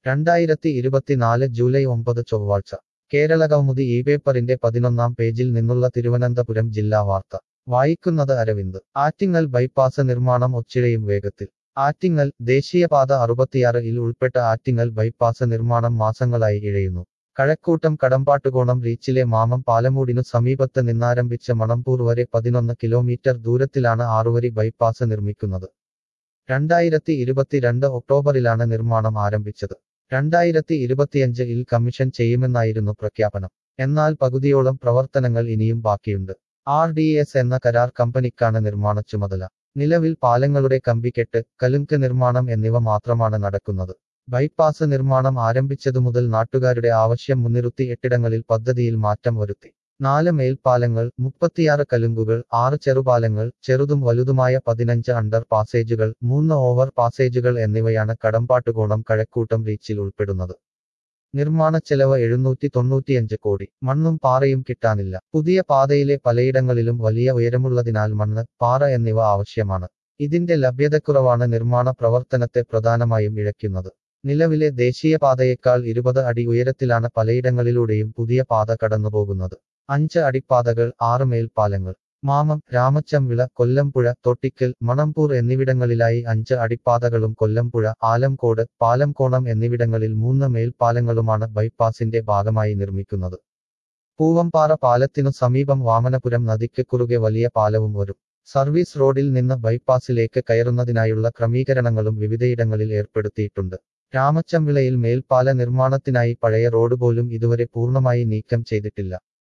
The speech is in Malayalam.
രണ്ടായിരത്തി ഇരുപത്തിനാല് ജൂലൈ ഒമ്പത് ചൊവ്വാഴ്ച കേരളകൗമുദി ഈ പേപ്പറിന്റെ പതിനൊന്നാം പേജിൽ നിന്നുള്ള തിരുവനന്തപുരം ജില്ലാ വാർത്ത വായിക്കുന്നത് അരവിന്ദ് ആറ്റിങ്ങൽ ബൈപ്പാസ് നിർമ്മാണം ഒച്ചിഴയും വേഗത്തിൽ ആറ്റിങ്ങൽ ദേശീയപാത അറുപത്തിയാറ് ഇൽ ഉൾപ്പെട്ട ആറ്റിങ്ങൽ ബൈപ്പാസ് നിർമ്മാണം മാസങ്ങളായി ഇഴയുന്നു കഴക്കൂട്ടം കടമ്പാട്ടുകോണം റീച്ചിലെ മാമം പാലമൂടിനു സമീപത്ത് നിന്നാരംഭിച്ച മണമ്പൂർ വരെ പതിനൊന്ന് കിലോമീറ്റർ ദൂരത്തിലാണ് ആറുവരി ബൈപ്പാസ് നിർമ്മിക്കുന്നത് രണ്ടായിരത്തി ഇരുപത്തിരണ്ട് ഒക്ടോബറിലാണ് നിർമ്മാണം ആരംഭിച്ചത് രണ്ടായിരത്തി ഇരുപത്തിയഞ്ച് ഇൽ കമ്മീഷൻ ചെയ്യുമെന്നായിരുന്നു പ്രഖ്യാപനം എന്നാൽ പകുതിയോളം പ്രവർത്തനങ്ങൾ ഇനിയും ബാക്കിയുണ്ട് ആർ ഡി എസ് എന്ന കരാർ കമ്പനിക്കാണ് നിർമ്മാണ ചുമതല നിലവിൽ പാലങ്ങളുടെ കമ്പിക്കെട്ട് കലുങ്ക് നിർമ്മാണം എന്നിവ മാത്രമാണ് നടക്കുന്നത് ബൈപ്പാസ് നിർമ്മാണം ആരംഭിച്ചതു മുതൽ നാട്ടുകാരുടെ ആവശ്യം മുൻനിർത്തി എട്ടിടങ്ങളിൽ പദ്ധതിയിൽ മാറ്റം വരുത്തി നാല് മേൽപ്പാലങ്ങൾ മുപ്പത്തിയാറ് കലുങ്കുകൾ ആറ് ചെറുപാലങ്ങൾ ചെറുതും വലുതുമായ പതിനഞ്ച് അണ്ടർ പാസേജുകൾ മൂന്ന് ഓവർ പാസേജുകൾ എന്നിവയാണ് കടമ്പാട്ടുകോണം കഴക്കൂട്ടം റീച്ചിൽ ഉൾപ്പെടുന്നത് നിർമ്മാണ ചെലവ് എഴുന്നൂറ്റി തൊണ്ണൂറ്റിയഞ്ച് കോടി മണ്ണും പാറയും കിട്ടാനില്ല പുതിയ പാതയിലെ പലയിടങ്ങളിലും വലിയ ഉയരമുള്ളതിനാൽ മണ്ണ് പാറ എന്നിവ ആവശ്യമാണ് ഇതിന്റെ ലഭ്യതക്കുറവാണ് നിർമ്മാണ പ്രവർത്തനത്തെ പ്രധാനമായും ഇഴയ്ക്കുന്നത് നിലവിലെ ദേശീയപാതയേക്കാൾ ഇരുപത് അടി ഉയരത്തിലാണ് പലയിടങ്ങളിലൂടെയും പുതിയ പാത കടന്നുപോകുന്നത് അഞ്ച് അടിപ്പാതകൾ ആറ് മേൽപ്പാലങ്ങൾ മാമം രാമച്ചംവിള കൊല്ലംപുഴ തൊട്ടിക്കൽ മണമ്പൂർ എന്നിവിടങ്ങളിലായി അഞ്ച് അടിപ്പാതകളും കൊല്ലംപുഴ ആലംകോട് പാലംകോണം എന്നിവിടങ്ങളിൽ മൂന്ന് മേൽപ്പാലങ്ങളുമാണ് ബൈപ്പാസിന്റെ ഭാഗമായി നിർമ്മിക്കുന്നത് പൂവമ്പാറ പാലത്തിനു സമീപം വാമനപുരം നദിക്ക് കുറുകെ വലിയ പാലവും വരും സർവീസ് റോഡിൽ നിന്ന് ബൈപ്പാസിലേക്ക് കയറുന്നതിനായുള്ള ക്രമീകരണങ്ങളും വിവിധയിടങ്ങളിൽ ഏർപ്പെടുത്തിയിട്ടുണ്ട് രാമച്ചംവിളയിൽ മേൽപ്പാല നിർമ്മാണത്തിനായി പഴയ റോഡ് പോലും ഇതുവരെ പൂർണ്ണമായി നീക്കം ചെയ്തിട്ടില്ല